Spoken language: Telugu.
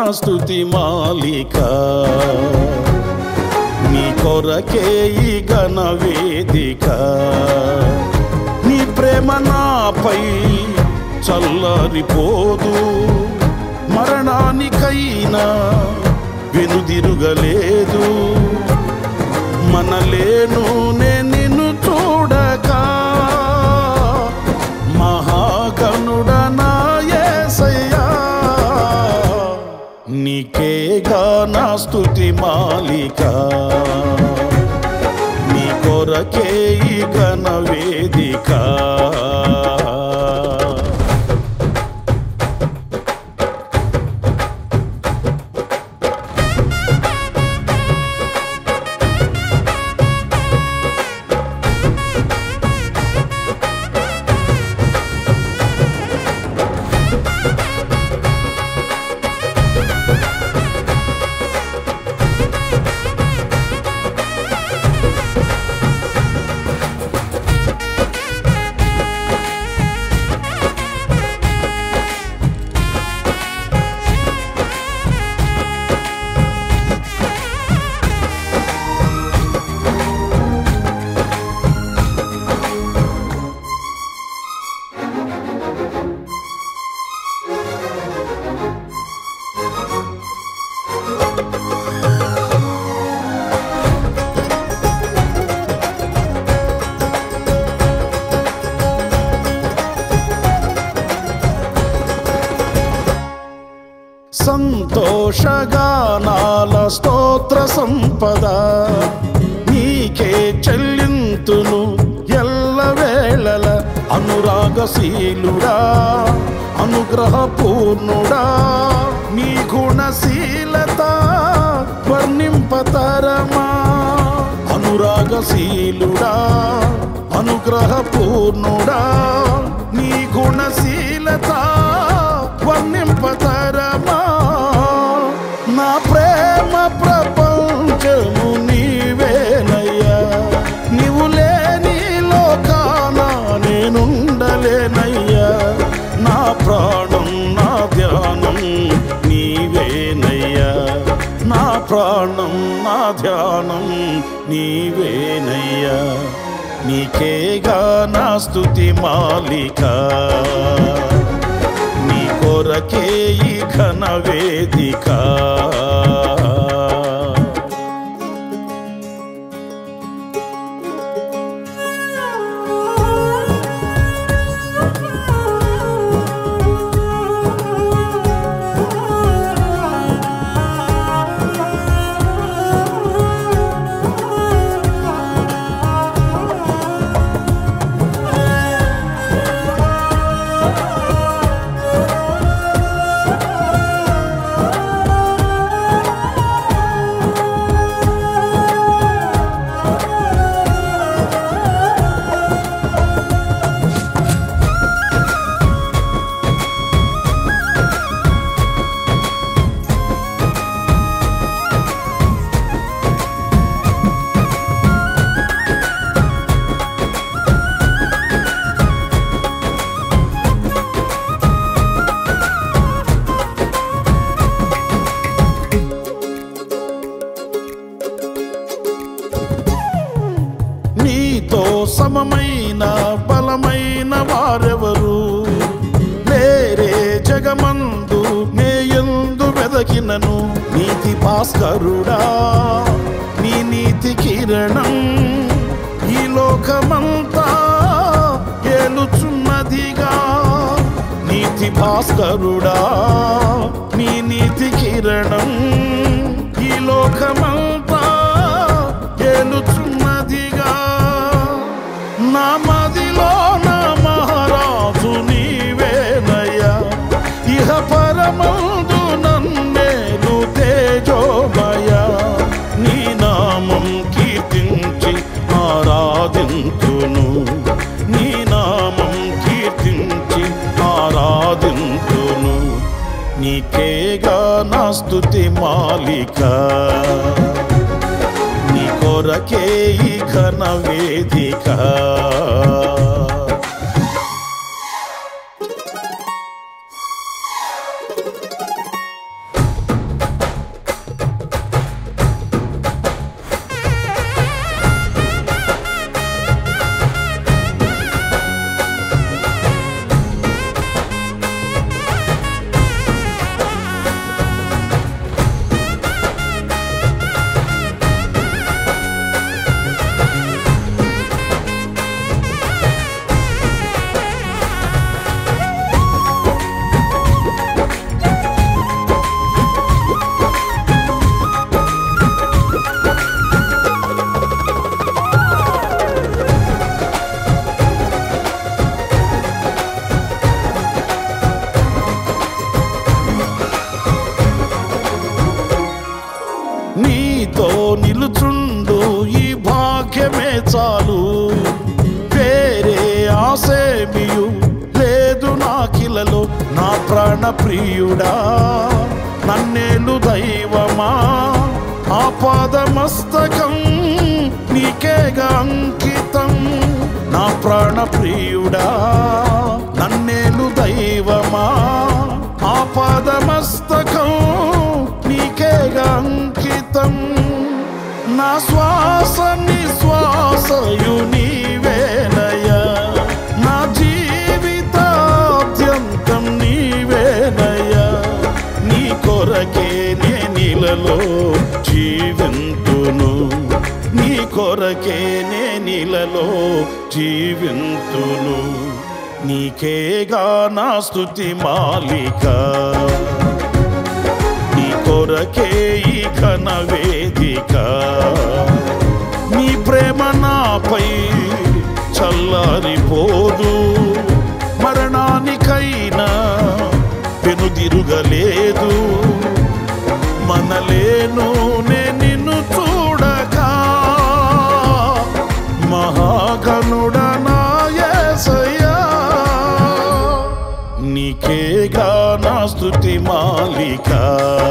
స్తుతి మాలిక నీ కొరకే ఈ ఘన వేదిక నీ ప్రేమ నాపై చల్లరిపోదు మరణానికైనా వెనుదిరుగలేదు మనలేను నే నిన్ను చూడక మహాగణుడ నా యేసయ్యా నీకేగా నా స్తుతి మాలిక నీ కొరకే ఈ ఘన వేదిక సంతోషగానాల స్తోత్ర సంపద నీకే చెల్లింతును ఎల్లవేళల అనురాగశీలుడా అనుగ్రహపూర్ణుడా నీ గుణశీలత వర్ణింపతరమా అనురాగశీలుడా అనుగ్రహపూర్ణుడా నీ గుణశీలత వర్ణింపతరమా నా ప్రేమ ప్రపంచము నీవేనయ్యా నీవు లేని లోకాన నేనుండలేనయ్యా నా ప్రాణం నా ధ్యానం నీవేనయ్యా నా ప్రాణం నా ధ్యానం నీవేనయ్యా నీకేగా నా స్తుతి మాలిక నీ కొరకే ఈ ఘన వేదిక నీతో సమమైన బలమైన వారెవరు లేరే జగమందు నేయందు వెదకినను నీతి భాస్కరుడా నీ నీతి కిరణం ఈ లోకమంతా ఏలుచున్నదిగా నీతి భాస్కరుడా నీ నీతి కిరణం ఈ లోకమంతా ఏలుచున్నదిగా నా మదిలో నా మహారాజు నీవేనయ్యా ఇహ పరమందు నన్నేలు తేజోమయ నీ నామం కీర్తించి ఆరాధింతును నీ నామం కీర్తించి ఆరాధింతును నీకేగా నా స్తుతి మాలిక నీ కొరకే ఈ ఘన వేదిక ప్రియుడా నన్నేలు దైవమా ఆపాదమస్తకం నీకేగా అంకితం నా ప్రాణ ప్రియుడా నన్నేలు దైవమా ఆపాదమస్తకం నీకేగా అంకితం నా శ్వాస నిశ్వాసయు నీవేనయ్యా నా జీవితాద్యంతం నీవేనయ్యా నీ కొరకే నే నీలలో జీవింతును నీ కొరకే నే నీలలో జీవింతును నీకేగా నా స్తుతి మాలిక నీ కొరకే ఈ ఘన వేదిక నీ ప్రేమ నాపై చల్లారిపోదు మరణానికైనా పెనుదిరుగలేదు మనలేను నే నిన్ను చూడగా మహాగణుడనా యేసయ్యా నీకేగా నా స్తుతి మాలిక